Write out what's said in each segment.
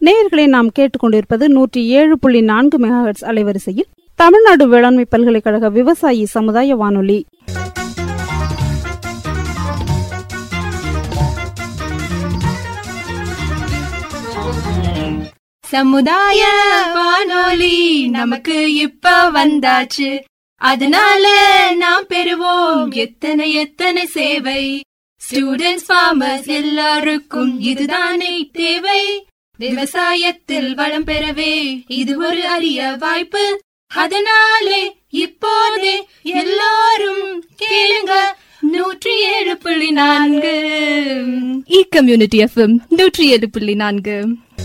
நேயர்களை நாம் கேட்டுக்கொண்டிருப்பது நூற்றி ஏழு புள்ளி நான்கு மெகாஹெட்ஸ் அலைவரிசையில் தமிழ்நாடு வேளாண்மை பல்கலைக்கழக விவசாயி சமுதாய வானொலி சமுதாய வானொலி நமக்கு இப்ப வந்தாச்சு அதனால நாம் பெறுவோம் எத்தனை எத்தனை சேவை ஸ்டூடெண்ட்ஸ் ஃபார்மர்ஸ் எல்லாருக்கும் இதுதானே தேவை விவசாயத்தில் வளம் பெறவே இது ஒரு அரிய வாய்ப்பு அதனாலே இப்போதே எல்லாரும் கேளுங்க நூற்றி ஏழு புள்ளி நான்கு இ கம்யூனிட்டி எஃப்எம் நூற்றி ஏழு புள்ளி நான்கு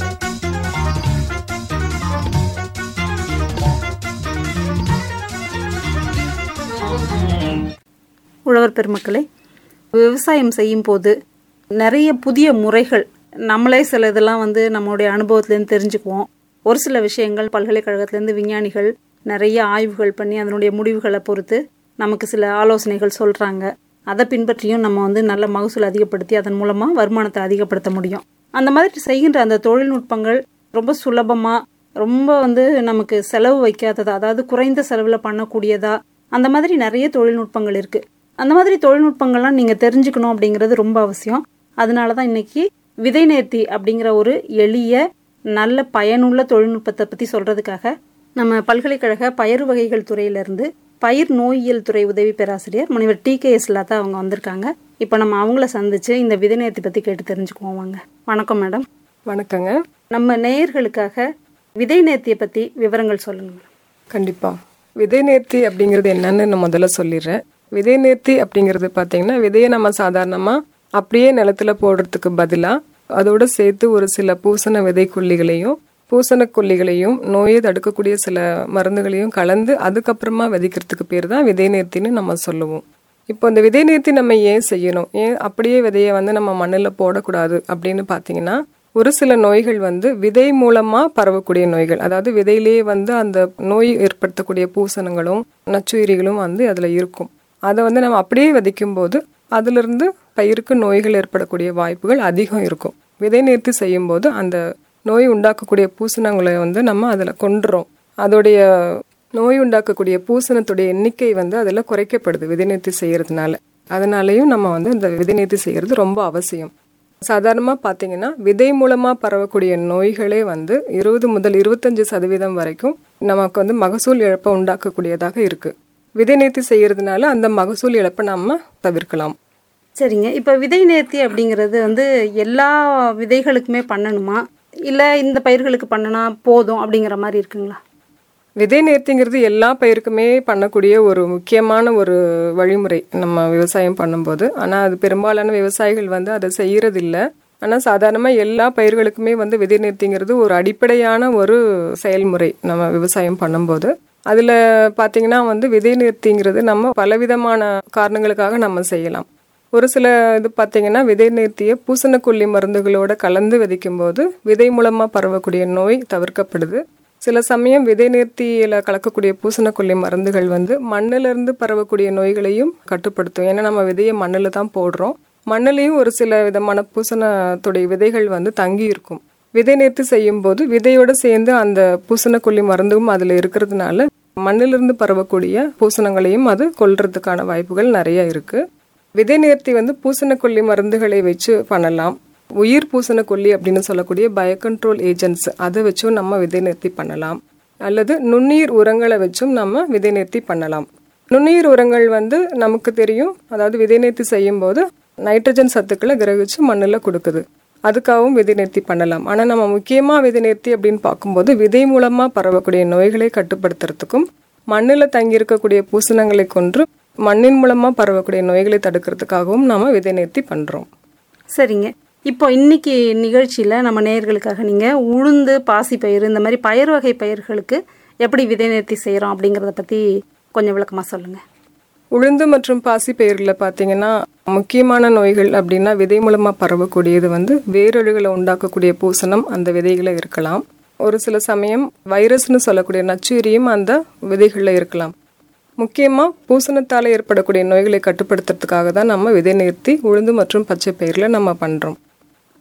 உழவர் பெருமக்களே விவசாயம் செய்யும் போது நிறைய புதிய முறைகள் நம்மளே சில இதெல்லாம் வந்து நம்மளுடைய அனுபவத்திலேருந்து தெரிஞ்சுக்குவோம் ஒரு சில விஷயங்கள் பல்கலைக்கழகத்திலேருந்து விஞ்ஞானிகள் நிறைய ஆய்வுகள் பண்ணி அதனுடைய முடிவுகளை பொறுத்து நமக்கு சில ஆலோசனைகள் சொல்கிறாங்க அதை பின்பற்றியும் நம்ம வந்து நல்ல மகசூல் அதிகப்படுத்தி அதன் மூலமாக வருமானத்தை அதிகப்படுத்த முடியும் அந்த மாதிரி செய்கின்ற அந்த தொழில்நுட்பங்கள் ரொம்ப சுலபமாக ரொம்ப வந்து நமக்கு செலவு வைக்காததா அதாவது குறைந்த செலவில் பண்ணக்கூடியதா அந்த மாதிரி நிறைய தொழில்நுட்பங்கள் இருக்குது அந்த மாதிரி தொழில்நுட்பங்கள்லாம் நீங்கள் தெரிஞ்சுக்கணும் அப்படிங்கிறது ரொம்ப அவசியம் அதனால தான் இன்னைக்கு விதை நேர்த்தி அப்படிங்கிற ஒரு எளிய நல்ல பயனுள்ள தொழில்நுட்பத்தை பற்றி சொல்கிறதுக்காக நம்ம பல்கலைக்கழக பயிர் வகைகள் துறையிலிருந்து பயிர் நோயியல் துறை உதவி பேராசிரியர் முனைவர் டி கே எஸ் லதா அவங்க வந்திருக்காங்க இப்போ நம்ம அவங்கள சந்திச்சு இந்த விதை நேர்த்தி பற்றி கேட்டு தெரிஞ்சுக்குவோம் வாங்க வணக்கம் மேடம் வணக்கங்க நம்ம நேயர்களுக்காக விதை நேர்த்தியை பற்றி விவரங்கள் சொல்லுங்க மேடம் கண்டிப்பாக விதை நேர்த்தி அப்படிங்கிறது என்னன்னு நான் முதல்ல சொல்லிடுறேன் விதை நேர்த்தி அப்படிங்கிறது பார்த்தீங்கன்னா விதையை நம்ம சாதாரணமாக அப்படியே நிலத்துல போடுறதுக்கு பதிலாக அதோட சேர்த்து ஒரு சில பூசண விதை கொல்லிகளையும் பூசண கொல்லிகளையும் நோயை தடுக்கக்கூடிய சில மருந்துகளையும் கலந்து அதுக்கப்புறமா விதைக்கிறதுக்கு பேர் தான் விதை நேர்த்தின்னு நம்ம சொல்லுவோம் இப்போ இந்த விதை நேர்த்தி நம்ம ஏன் செய்யணும் ஏன் அப்படியே விதையை வந்து நம்ம மண்ணில் போடக்கூடாது அப்படின்னு பார்த்தீங்கன்னா ஒரு சில நோய்கள் வந்து விதை மூலமா பரவக்கூடிய நோய்கள் அதாவது விதையிலேயே வந்து அந்த நோய் ஏற்படுத்தக்கூடிய பூசணங்களும் நச்சுயிரிகளும் வந்து அதுல இருக்கும் அதை வந்து நம்ம அப்படியே விதைக்கும் போது அதிலிருந்து பயிருக்கு நோய்கள் ஏற்படக்கூடிய வாய்ப்புகள் அதிகம் இருக்கும் விதை நேர்த்தி செய்யும் போது அந்த நோய் உண்டாக்கக்கூடிய பூசணங்களை வந்து நம்ம அதில் கொண்டுறோம் அதோடைய நோய் உண்டாக்கக்கூடிய பூசணத்துடைய எண்ணிக்கை வந்து அதில் குறைக்கப்படுது விதை நேர்த்தி செய்யறதுனால அதனாலையும் நம்ம வந்து இந்த விதை நேர்த்தி செய்யறது ரொம்ப அவசியம் சாதாரணமாக பார்த்தீங்கன்னா விதை மூலமாக பரவக்கூடிய நோய்களே வந்து இருபது முதல் இருபத்தஞ்சு சதவீதம் வரைக்கும் நமக்கு வந்து மகசூல் இழப்பை உண்டாக்கக்கூடியதாக இருக்குது விதை நேர்த்தி செய்யறதுனால அந்த மகசூல் இழப்பை நம்ம தவிர்க்கலாம் சரிங்க இப்போ விதை நேர்த்தி அப்படிங்கிறது வந்து எல்லா விதைகளுக்குமே பண்ணணுமா இல்லை இந்த பயிர்களுக்கு பண்ணனா போதும் அப்படிங்கிற மாதிரி இருக்குங்களா விதை நேர்த்திங்கிறது எல்லா பயிருக்குமே பண்ணக்கூடிய ஒரு முக்கியமான ஒரு வழிமுறை நம்ம விவசாயம் பண்ணும்போது ஆனால் அது பெரும்பாலான விவசாயிகள் வந்து அதை செய்யறதில்ல ஆனால் சாதாரணமாக எல்லா பயிர்களுக்குமே வந்து விதை நேர்த்திங்கிறது ஒரு அடிப்படையான ஒரு செயல்முறை நம்ம விவசாயம் பண்ணும்போது அதில் பார்த்தீங்கன்னா வந்து விதை நேர்த்திங்கிறது நம்ம பலவிதமான காரணங்களுக்காக நம்ம செய்யலாம் ஒரு சில இது பார்த்தீங்கன்னா விதை நேர்த்தியை பூசணக்கொல்லி மருந்துகளோட கலந்து விதைக்கும் போது விதை மூலமாக பரவக்கூடிய நோய் தவிர்க்கப்படுது சில சமயம் விதை நேர்த்தியில் கலக்கக்கூடிய பூசணக்கொல்லி மருந்துகள் வந்து மண்ணிலிருந்து பரவக்கூடிய நோய்களையும் கட்டுப்படுத்தும் ஏன்னா நம்ம விதையை மண்ணில் தான் போடுறோம் மண்ணிலையும் ஒரு சில விதமான பூசணத்துடைய விதைகள் வந்து தங்கி இருக்கும் விதை நேர்த்தி செய்யும் போது விதையோட சேர்ந்து அந்த பூசணக்கொல்லி மருந்தும் அதில் இருக்கிறதுனால மண்ணிலிருந்து பரவக்கூடிய பூசணங்களையும் அது கொல்றதுக்கான வாய்ப்புகள் நிறைய இருக்கு விதை நேர்த்தி வந்து பூசணக்கொல்லி மருந்துகளை வச்சு பண்ணலாம் உயிர் பூசணக்கொல்லி அப்படின்னு சொல்லக்கூடிய பயோகண்ட்ரோல் ஏஜென்ட்ஸ் அதை வச்சும் நம்ம விதை நேர்த்தி பண்ணலாம் அல்லது நுண்ணுயிர் உரங்களை வச்சும் நம்ம விதை நேர்த்தி பண்ணலாம் நுண்ணுயிர் உரங்கள் வந்து நமக்கு தெரியும் அதாவது விதை நேர்த்தி செய்யும் போது நைட்ரஜன் சத்துக்களை கிரகிச்சு மண்ணில் கொடுக்குது அதுக்காகவும் விதை நேர்த்தி பண்ணலாம் ஆனால் நம்ம முக்கியமாக விதை நேர்த்தி அப்படின்னு பார்க்கும்போது விதை மூலமாக பரவக்கூடிய நோய்களை கட்டுப்படுத்துறதுக்கும் மண்ணில் தங்கியிருக்கக்கூடிய பூசணங்களை கொன்று மண்ணின் மூலமாக பரவக்கூடிய நோய்களை தடுக்கிறதுக்காகவும் நாம விதை நேர்த்தி பண்ணுறோம் சரிங்க இப்போ இன்னைக்கு நிகழ்ச்சியில் நம்ம நேயர்களுக்காக நீங்கள் உளுந்து பாசிப்பயிறு இந்த மாதிரி பயிர் வகை பயிர்களுக்கு எப்படி விதை நேர்த்தி செய்கிறோம் அப்படிங்கிறத பற்றி கொஞ்சம் விளக்கமாக சொல்லுங்கள் உளுந்து மற்றும் பாசி பயிரில் பார்த்தீங்கன்னா முக்கியமான நோய்கள் அப்படின்னா விதை மூலமாக பரவக்கூடியது வந்து வேரழுகளை உண்டாக்கக்கூடிய பூசணம் அந்த விதைகளை இருக்கலாம் ஒரு சில சமயம் வைரஸ்னு சொல்லக்கூடிய நச்சுயிரியும் அந்த விதைகளில் இருக்கலாம் முக்கியமாக பூசணத்தால் ஏற்படக்கூடிய நோய்களை கட்டுப்படுத்துறதுக்காக தான் நம்ம விதை நிறுத்தி உளுந்து மற்றும் பச்சை பயிரில் நம்ம பண்ணுறோம்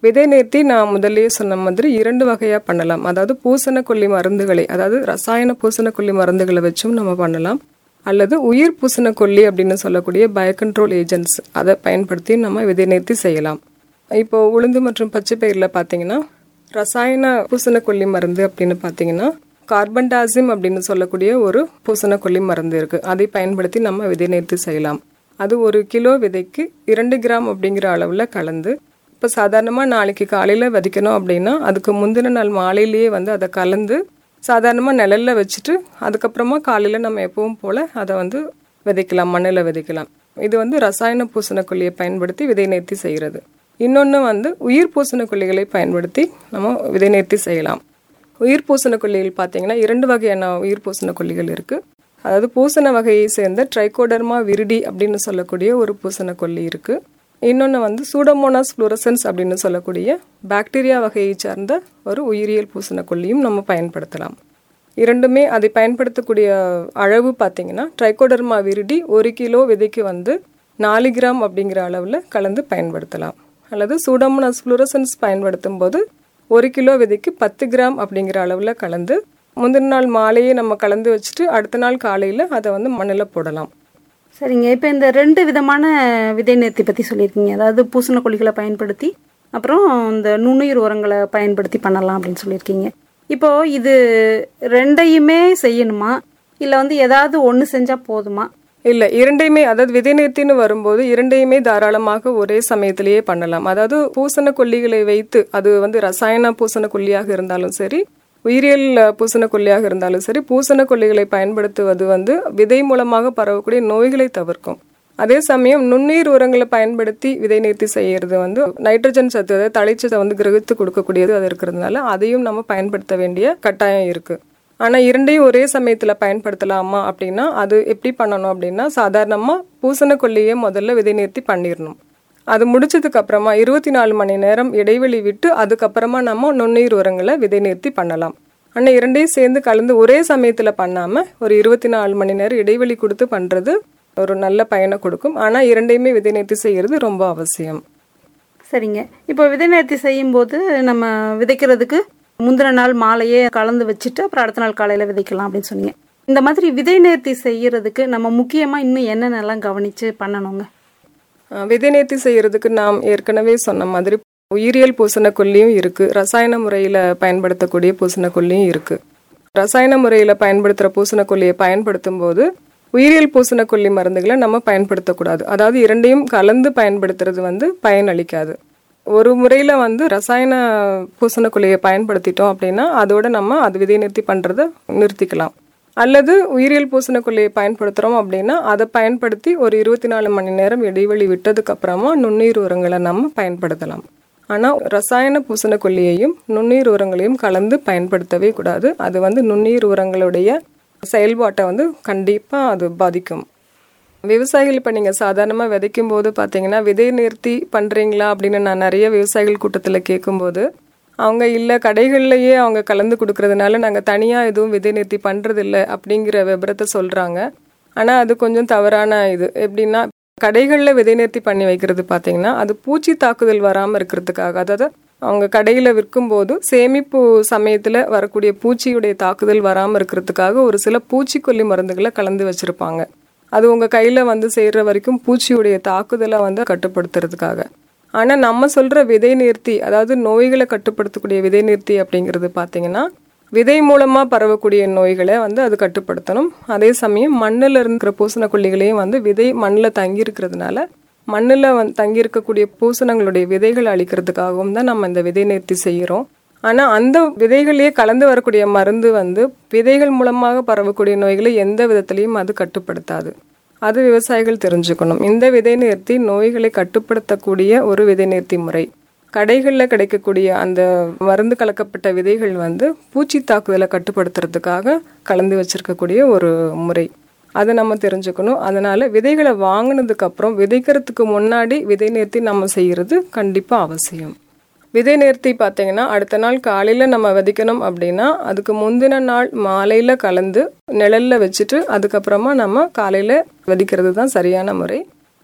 விதை நேர்த்தி நான் முதல்லயே சொன்ன மாதிரி இரண்டு வகையா பண்ணலாம் அதாவது பூசணக்கொல்லி மருந்துகளை அதாவது ரசாயன பூசணக்கொல்லி மருந்துகளை வச்சும் நம்ம பண்ணலாம் அல்லது உயிர் பூசணக்கொல்லி அப்படின்னு சொல்லக்கூடிய பயோகண்ட்ரோல் ஏஜென்ட்ஸ் அதை பயன்படுத்தி நம்ம விதை நேர்த்தி செய்யலாம் இப்போ உளுந்து மற்றும் பச்சை பயிரில் பார்த்தீங்கன்னா ரசாயன பூசணக்கொல்லி மருந்து அப்படின்னு பார்த்தீங்கன்னா கார்பன்டாசிம் அப்படின்னு சொல்லக்கூடிய ஒரு பூசணக்கொல்லி மருந்து இருக்கு அதை பயன்படுத்தி நம்ம விதை நேர்த்தி செய்யலாம் அது ஒரு கிலோ விதைக்கு இரண்டு கிராம் அப்படிங்கிற அளவில் கலந்து இப்போ சாதாரணமாக நாளைக்கு காலையில் விதைக்கணும் அப்படின்னா அதுக்கு முந்தின நாள் மாலையிலேயே வந்து அதை கலந்து சாதாரணமாக நிழல்ல வச்சுட்டு அதுக்கப்புறமா காலையில் நம்ம எப்பவும் போல் அதை வந்து விதைக்கலாம் மண்ணில் விதைக்கலாம் இது வந்து ரசாயன பூசணக்கொல்லியை பயன்படுத்தி விதை நேர்த்தி செய்கிறது இன்னொன்று வந்து உயிர் பூசணக்கொல்லிகளை பயன்படுத்தி நம்ம விதை நேர்த்தி செய்யலாம் உயிர் பூசணக்கொல்லிகள் பார்த்தீங்கன்னா இரண்டு வகையான உயிர் பூசணக்கொல்லிகள் இருக்குது அதாவது பூசண வகையை சேர்ந்த ட்ரைகோடர்மா விரிடி அப்படின்னு சொல்லக்கூடிய ஒரு பூசணக்கொல்லி இருக்குது இன்னொன்று வந்து சூடோமோனாஸ் ஃப்ளோரசன்ஸ் அப்படின்னு சொல்லக்கூடிய பாக்டீரியா வகையை சார்ந்த ஒரு உயிரியல் பூசணக்கொல்லியும் நம்ம பயன்படுத்தலாம் இரண்டுமே அதை பயன்படுத்தக்கூடிய அளவு பார்த்தீங்கன்னா ட்ரைகோடர்மா விரிடி ஒரு கிலோ விதைக்கு வந்து நாலு கிராம் அப்படிங்கிற அளவில் கலந்து பயன்படுத்தலாம் அல்லது சூடோமோனாஸ் ஃப்ளோரசன்ஸ் பயன்படுத்தும் போது ஒரு கிலோ விதைக்கு பத்து கிராம் அப்படிங்கிற அளவில் கலந்து முந்தின நாள் மாலையே நம்ம கலந்து வச்சுட்டு அடுத்த நாள் காலையில் அதை வந்து மண்ணில் போடலாம் சரிங்க இப்போ இந்த ரெண்டு விதமான விதை நேர்த்தி பற்றி சொல்லியிருக்கீங்க அதாவது பூசணக்கொல்லிகளை பயன்படுத்தி அப்புறம் இந்த நுண்ணுயிர் உரங்களை பயன்படுத்தி பண்ணலாம் அப்படின்னு சொல்லியிருக்கீங்க இப்போ இது ரெண்டையுமே செய்யணுமா இல்லை வந்து ஏதாவது ஒன்று செஞ்சால் போதுமா இல்லை இரண்டையுமே அதாவது விதை நேர்த்தின்னு வரும்போது இரண்டையுமே தாராளமாக ஒரே சமயத்திலேயே பண்ணலாம் அதாவது பூசணக்கொல்லிகளை வைத்து அது வந்து ரசாயன பூசணக்கொல்லியாக இருந்தாலும் சரி உயிரியல் பூசணக்கொல்லியாக இருந்தாலும் சரி பூசணக்கொல்லிகளை பயன்படுத்துவது வந்து விதை மூலமாக பரவக்கூடிய நோய்களை தவிர்க்கும் அதே சமயம் நுண்ணீர் உரங்களை பயன்படுத்தி விதை நேர்த்தி செய்யறது வந்து நைட்ரஜன் சத்து அதாவது தழைச்சத்தை வந்து கிரகித்து கொடுக்கக்கூடியது அது இருக்கிறதுனால அதையும் நம்ம பயன்படுத்த வேண்டிய கட்டாயம் இருக்கு ஆனால் இரண்டையும் ஒரே சமயத்தில் பயன்படுத்தலாமா அப்படின்னா அது எப்படி பண்ணணும் அப்படின்னா சாதாரணமாக பூசணக்கொல்லியை முதல்ல விதை நேர்த்தி பண்ணிடணும் அது முடிச்சதுக்கு அப்புறமா இருபத்தி நாலு மணி நேரம் இடைவெளி விட்டு அதுக்கப்புறமா நம்ம நுண்ணுயிர் உரங்களை விதை நேர்த்தி பண்ணலாம் ஆனால் இரண்டையும் சேர்ந்து கலந்து ஒரே சமயத்தில் பண்ணாமல் ஒரு இருபத்தி நாலு மணி நேரம் இடைவெளி கொடுத்து பண்ணுறது ஒரு நல்ல பயனை கொடுக்கும் ஆனால் இரண்டையுமே விதை நேர்த்தி செய்கிறது ரொம்ப அவசியம் சரிங்க இப்போ விதை நேர்த்தி செய்யும்போது நம்ம விதைக்கிறதுக்கு முந்தின நாள் மாலையே கலந்து வச்சுட்டு அப்புறம் அடுத்த நாள் காலையில் விதைக்கலாம் அப்படின்னு சொன்னீங்க இந்த மாதிரி விதை நேர்த்தி செய்யறதுக்கு நம்ம முக்கியமாக இன்னும் என்னென்னலாம் கவனித்து பண்ணணுங்க அஹ் விதை நேர்த்தி செய்யறதுக்கு நாம் ஏற்கனவே சொன்ன மாதிரி உயிரியல் பூசணக்கொல்லியும் இருக்கு ரசாயன முறையில் பயன்படுத்தக்கூடிய பூசணக்கொல்லியும் இருக்கு ரசாயன முறையில் பயன்படுத்துகிற பூசணக்கொல்லியை பயன்படுத்தும் போது உயிரியல் பூசணக்கொல்லி மருந்துகளை நம்ம பயன்படுத்தக்கூடாது அதாவது இரண்டையும் கலந்து பயன்படுத்துறது வந்து பயனளிக்காது ஒரு முறையில் வந்து ரசாயன பூசணக்கொல்லியை பயன்படுத்திட்டோம் அப்படின்னா அதோட நம்ம அது விதை நிறுத்தி பண்ணுறதை நிறுத்திக்கலாம் அல்லது உயிரியல் பூசணக்கொல்லியை பயன்படுத்துகிறோம் அப்படின்னா அதை பயன்படுத்தி ஒரு இருபத்தி நாலு மணி நேரம் இடைவெளி விட்டதுக்கு அப்புறமா நுண்ணுயிர் உரங்களை நம்ம பயன்படுத்தலாம் ஆனால் ரசாயன பூசணக்கொல்லியையும் நுண்ணுயிர் உரங்களையும் கலந்து பயன்படுத்தவே கூடாது அது வந்து நுண்ணுயிர் உரங்களுடைய செயல்பாட்டை வந்து கண்டிப்பாக அது பாதிக்கும் விவசாயிகள் இப்போ நீங்கள் சாதாரணமாக விதைக்கும் போது பார்த்தீங்கன்னா விதை நிறுத்தி பண்ணுறீங்களா அப்படின்னு நான் நிறைய விவசாயிகள் கூட்டத்தில் கேட்கும்போது அவங்க இல்லை கடைகள்லையே அவங்க கலந்து கொடுக்கறதுனால நாங்கள் தனியாக எதுவும் விதை நிறுத்தி பண்ணுறதில்ல அப்படிங்கிற விபரத்தை சொல்கிறாங்க ஆனால் அது கொஞ்சம் தவறான இது எப்படின்னா கடைகளில் விதை நிறுத்தி பண்ணி வைக்கிறது பார்த்தீங்கன்னா அது பூச்சி தாக்குதல் வராமல் இருக்கிறதுக்காக அதாவது அவங்க கடையில் விற்கும்போது சேமிப்பு சமயத்தில் வரக்கூடிய பூச்சியுடைய தாக்குதல் வராமல் இருக்கிறதுக்காக ஒரு சில பூச்சிக்கொல்லி மருந்துகளை கலந்து வச்சுருப்பாங்க அது உங்கள் கையில் வந்து செய்கிற வரைக்கும் பூச்சியுடைய தாக்குதலை வந்து கட்டுப்படுத்துறதுக்காக ஆனால் நம்ம சொல்கிற விதை நிறுத்தி அதாவது நோய்களை கட்டுப்படுத்தக்கூடிய விதை நிறுத்தி அப்படிங்கிறது பார்த்தீங்கன்னா விதை மூலமாக பரவக்கூடிய நோய்களை வந்து அது கட்டுப்படுத்தணும் அதே சமயம் மண்ணில் இருக்கிற பூசணக்கொல்லிகளையும் வந்து விதை மண்ணில் தங்கி இருக்கிறதுனால மண்ணில் வந்து தங்கியிருக்கக்கூடிய பூசணங்களுடைய விதைகள் அழிக்கிறதுக்காகவும் தான் நம்ம இந்த விதை நிறுத்தி செய்கிறோம் ஆனால் அந்த விதைகளே கலந்து வரக்கூடிய மருந்து வந்து விதைகள் மூலமாக பரவக்கூடிய நோய்களை எந்த விதத்திலையும் அது கட்டுப்படுத்தாது அது விவசாயிகள் தெரிஞ்சுக்கணும் இந்த விதை நிறுத்தி நோய்களை கட்டுப்படுத்தக்கூடிய ஒரு விதை நிறுத்தி முறை கடைகளில் கிடைக்கக்கூடிய அந்த மருந்து கலக்கப்பட்ட விதைகள் வந்து பூச்சி தாக்குதலை கட்டுப்படுத்துறதுக்காக கலந்து வச்சிருக்கக்கூடிய ஒரு முறை அதை நம்ம தெரிஞ்சுக்கணும் அதனால விதைகளை வாங்கினதுக்கு அப்புறம் விதைக்கிறதுக்கு முன்னாடி விதை நிறுத்தி நம்ம செய்யறது கண்டிப்பாக அவசியம் விதை நிறுத்தி பார்த்தீங்கன்னா அடுத்த நாள் காலையில் நம்ம விதைக்கணும் அப்படின்னா அதுக்கு முந்தின நாள் மாலையில் கலந்து நிழல்ல வச்சுட்டு அதுக்கப்புறமா நம்ம காலையில் விதைக்கிறது தான் சரியான முறை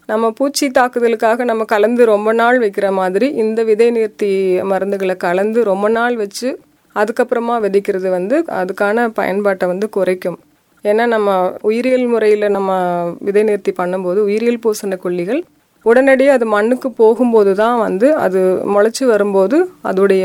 நம்ம பூச்சி தாக்குதலுக்காக நம்ம கலந்து ரொம்ப நாள் வைக்கிற மாதிரி இந்த விதை நீர்த்தி மருந்துகளை கலந்து ரொம்ப நாள் வச்சு அதுக்கப்புறமா விதைக்கிறது வந்து அதுக்கான பயன்பாட்டை வந்து குறைக்கும் ஏன்னா நம்ம உயிரியல் முறையில் நம்ம விதை நிறுத்தி பண்ணும்போது உயிரியல் பூசண கொல்லிகள் உடனடியாக அது மண்ணுக்கு போகும்போது தான் வந்து அது முளைச்சி வரும்போது அதோடைய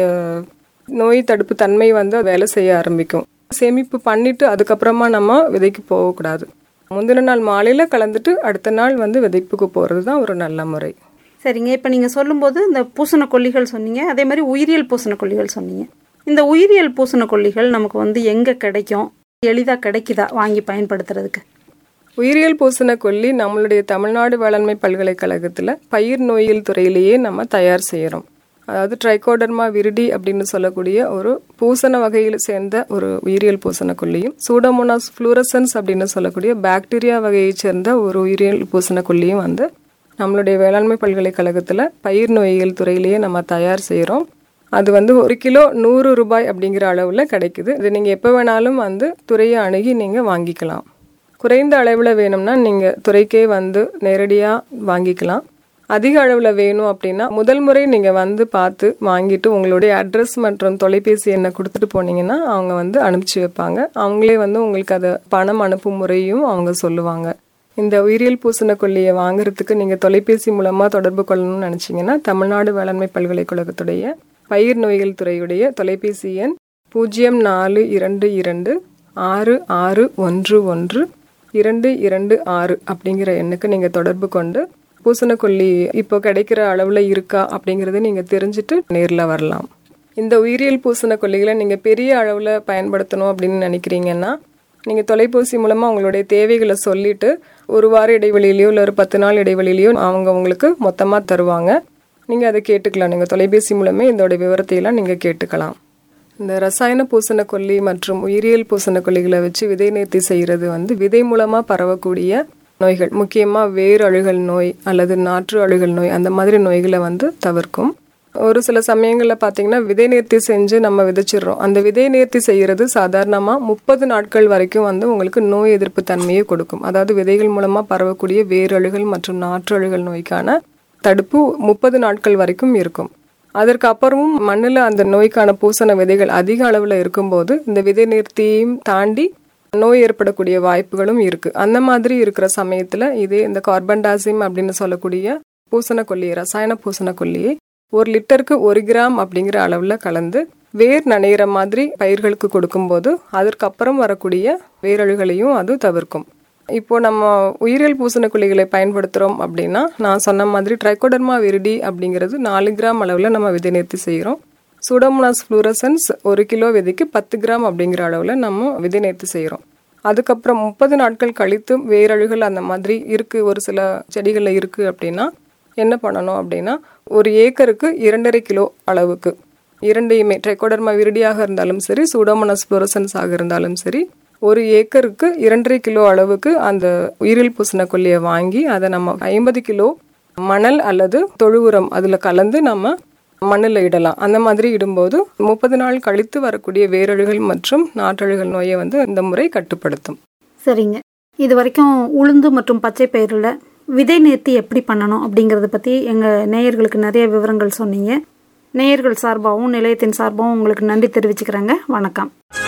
நோய் தடுப்பு தன்மை வந்து வேலை செய்ய ஆரம்பிக்கும் சேமிப்பு பண்ணிட்டு அதுக்கப்புறமா நம்ம விதைக்கு போகக்கூடாது முந்தின நாள் மாலையில் கலந்துட்டு அடுத்த நாள் வந்து விதைப்புக்கு போகிறது தான் ஒரு நல்ல முறை சரிங்க இப்போ நீங்கள் சொல்லும்போது இந்த பூசணக்கொல்லிகள் சொன்னீங்க அதே மாதிரி உயிரியல் பூசணக்கொல்லிகள் சொன்னீங்க இந்த உயிரியல் பூசணக்கொல்லிகள் நமக்கு வந்து எங்கே கிடைக்கும் எளிதாக கிடைக்குதா வாங்கி பயன்படுத்துறதுக்கு உயிரியல் பூசண கொல்லி நம்மளுடைய தமிழ்நாடு வேளாண்மை பல்கலைக்கழகத்தில் பயிர் நோயியல் துறையிலேயே நம்ம தயார் செய்கிறோம் அதாவது ட்ரைகோடர்மா விரிடி அப்படின்னு சொல்லக்கூடிய ஒரு பூசண வகையில் சேர்ந்த ஒரு உயிரியல் பூசண கொல்லியும் சூடோமோனாஸ் ஃப்ளூரசன்ஸ் அப்படின்னு சொல்லக்கூடிய பாக்டீரியா வகையைச் சேர்ந்த ஒரு உயிரியல் பூசண கொல்லியும் வந்து நம்மளுடைய வேளாண்மை பல்கலைக்கழகத்தில் பயிர் நோயியல் துறையிலேயே நம்ம தயார் செய்கிறோம் அது வந்து ஒரு கிலோ நூறு ரூபாய் அப்படிங்கிற அளவில் கிடைக்குது இது நீங்கள் எப்போ வேணாலும் வந்து துறையை அணுகி நீங்கள் வாங்கிக்கலாம் குறைந்த அளவில் வேணும்னா நீங்கள் துறைக்கே வந்து நேரடியாக வாங்கிக்கலாம் அதிக அளவில் வேணும் அப்படின்னா முதல் முறை நீங்கள் வந்து பார்த்து வாங்கிட்டு உங்களுடைய அட்ரஸ் மற்றும் தொலைபேசி எண்ணை கொடுத்துட்டு போனீங்கன்னா அவங்க வந்து அனுப்பிச்சி வைப்பாங்க அவங்களே வந்து உங்களுக்கு அதை பணம் அனுப்பும் முறையும் அவங்க சொல்லுவாங்க இந்த உயிரியல் பூசண கொல்லியை வாங்குறதுக்கு நீங்கள் தொலைபேசி மூலமாக தொடர்பு கொள்ளணும்னு நினச்சிங்கன்னா தமிழ்நாடு வேளாண்மை பல்கலைக்கழகத்துடைய பயிர் நோய்கள் துறையுடைய தொலைபேசி எண் பூஜ்ஜியம் நாலு இரண்டு இரண்டு ஆறு ஆறு ஒன்று ஒன்று இரண்டு இரண்டு ஆறு அப்படிங்கிற எண்ணுக்கு நீங்கள் தொடர்பு கொண்டு பூசணக்கொல்லி இப்போ கிடைக்கிற அளவில் இருக்கா அப்படிங்கிறத நீங்கள் தெரிஞ்சுட்டு நேரில் வரலாம் இந்த உயிரியல் பூசணக்கொல்லிகளை நீங்கள் பெரிய அளவில் பயன்படுத்தணும் அப்படின்னு நினைக்கிறீங்கன்னா நீங்கள் தொலைபேசி மூலமாக உங்களுடைய தேவைகளை சொல்லிட்டு ஒரு வார இடைவெளியிலையோ இல்லை ஒரு பத்து நாள் இடைவெளியிலையோ அவங்க உங்களுக்கு மொத்தமாக தருவாங்க நீங்கள் அதை கேட்டுக்கலாம் நீங்கள் தொலைபேசி மூலமே இதோட விவரத்தையெல்லாம் நீங்கள் கேட்டுக்கலாம் இந்த ரசாயன பூசணக்கொல்லி மற்றும் உயிரியல் பூசணக்கொல்லிகளை வச்சு விதை நேர்த்தி செய்கிறது வந்து விதை மூலமாக பரவக்கூடிய நோய்கள் முக்கியமாக வேர் அழுகல் நோய் அல்லது நாற்று அழுகல் நோய் அந்த மாதிரி நோய்களை வந்து தவிர்க்கும் ஒரு சில சமயங்களில் பார்த்தீங்கன்னா விதை நேர்த்தி செஞ்சு நம்ம விதைச்சிடுறோம் அந்த விதை நேர்த்தி செய்கிறது சாதாரணமாக முப்பது நாட்கள் வரைக்கும் வந்து உங்களுக்கு நோய் எதிர்ப்பு தன்மையை கொடுக்கும் அதாவது விதைகள் மூலமாக பரவக்கூடிய வேரழுகல் மற்றும் நாற்று அழுகல் நோய்க்கான தடுப்பு முப்பது நாட்கள் வரைக்கும் இருக்கும் அதற்கு அப்புறமும் மண்ணில் அந்த நோய்க்கான பூசண விதைகள் அதிக அளவில் இருக்கும்போது இந்த விதை நிறுத்தியும் தாண்டி நோய் ஏற்படக்கூடிய வாய்ப்புகளும் இருக்கு அந்த மாதிரி இருக்கிற சமயத்தில் இதே இந்த கார்பன்டாசிம் அப்படின்னு சொல்லக்கூடிய பூசணக்கொல்லியை ரசாயன பூசணக்கொல்லியை ஒரு லிட்டருக்கு ஒரு கிராம் அப்படிங்கிற அளவில் கலந்து வேர் நனைகிற மாதிரி பயிர்களுக்கு கொடுக்கும்போது அதற்கப்புறம் வரக்கூடிய வேரழுகளையும் அது தவிர்க்கும் இப்போ நம்ம உயிரியல் பூசணக்கொல்லிகளை பயன்படுத்துகிறோம் அப்படின்னா நான் சொன்ன மாதிரி ட்ரைகோடர்மா விரிடி அப்படிங்கிறது நாலு கிராம் அளவில் நம்ம விதை நிறுத்தி செய்கிறோம் சூடோமோனாஸ் ஃப்ளூரசன்ஸ் ஒரு கிலோ விதைக்கு பத்து கிராம் அப்படிங்கிற அளவில் நம்ம விதை நேர்த்தி செய்கிறோம் அதுக்கப்புறம் முப்பது நாட்கள் கழித்து வேரழுகள் அந்த மாதிரி இருக்குது ஒரு சில செடிகளில் இருக்குது அப்படின்னா என்ன பண்ணணும் அப்படின்னா ஒரு ஏக்கருக்கு இரண்டரை கிலோ அளவுக்கு இரண்டையுமே ட்ரைகோடர்மா விரிடியாக இருந்தாலும் சரி சூடோமோனாஸ் ஃப்ளூரசன்ஸ் ஆக இருந்தாலும் சரி ஒரு ஏக்கருக்கு இரண்டரை கிலோ அளவுக்கு அந்த உயிரியல் பூசண கொல்லியை வாங்கி அதை நம்ம ஐம்பது கிலோ மணல் அல்லது தொழு உரம் அதில் கலந்து நம்ம மண்ணில் இடலாம் அந்த மாதிரி இடும்போது முப்பது நாள் கழித்து வரக்கூடிய வேரழுகள் மற்றும் நாற்றழுகள் நோயை வந்து இந்த முறை கட்டுப்படுத்தும் சரிங்க இது வரைக்கும் உளுந்து மற்றும் பச்சை பயிரில் விதை நேர்த்தி எப்படி பண்ணணும் அப்படிங்கிறத பற்றி எங்கள் நேயர்களுக்கு நிறைய விவரங்கள் சொன்னீங்க நேயர்கள் சார்பாகவும் நிலையத்தின் சார்பாகவும் உங்களுக்கு நன்றி தெரிவிச்சுக்கிறேங்க வணக்கம்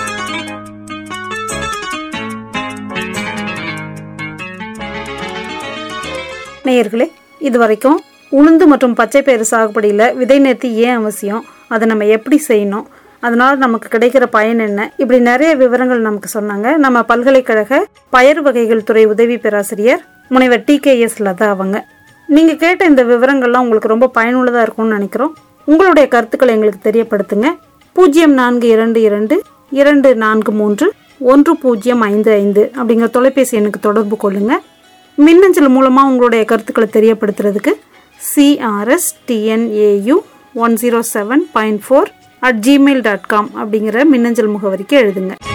நேயர்களே இது வரைக்கும் உளுந்து மற்றும் பச்சை பயிறு சாகுபடியில் விதை நேர்த்தி ஏன் அவசியம் அதை நம்ம எப்படி செய்யணும் அதனால நமக்கு கிடைக்கிற பயன் என்ன இப்படி நிறைய விவரங்கள் நமக்கு சொன்னாங்க நம்ம பல்கலைக்கழக பயிர் வகைகள் துறை உதவி பேராசிரியர் முனைவர் டி கே எஸ் லதா அவங்க நீங்கள் கேட்ட இந்த விவரங்கள்லாம் உங்களுக்கு ரொம்ப பயனுள்ளதாக இருக்கும்னு நினைக்கிறோம் உங்களுடைய கருத்துக்களை எங்களுக்கு தெரியப்படுத்துங்க பூஜ்ஜியம் நான்கு இரண்டு இரண்டு இரண்டு நான்கு மூன்று ஒன்று பூஜ்ஜியம் ஐந்து ஐந்து அப்படிங்கிற தொலைபேசி எண்ணுக்கு தொடர்பு கொள்ளுங்கள் மின்னஞ்சல் மூலமாக உங்களுடைய கருத்துக்களை தெரியப்படுத்துறதுக்கு CRS TNAU one zero seven point four at Gmail dot com அப்படிங்கிற மின்னஞ்சல் முகவரிக்கு எழுதுங்க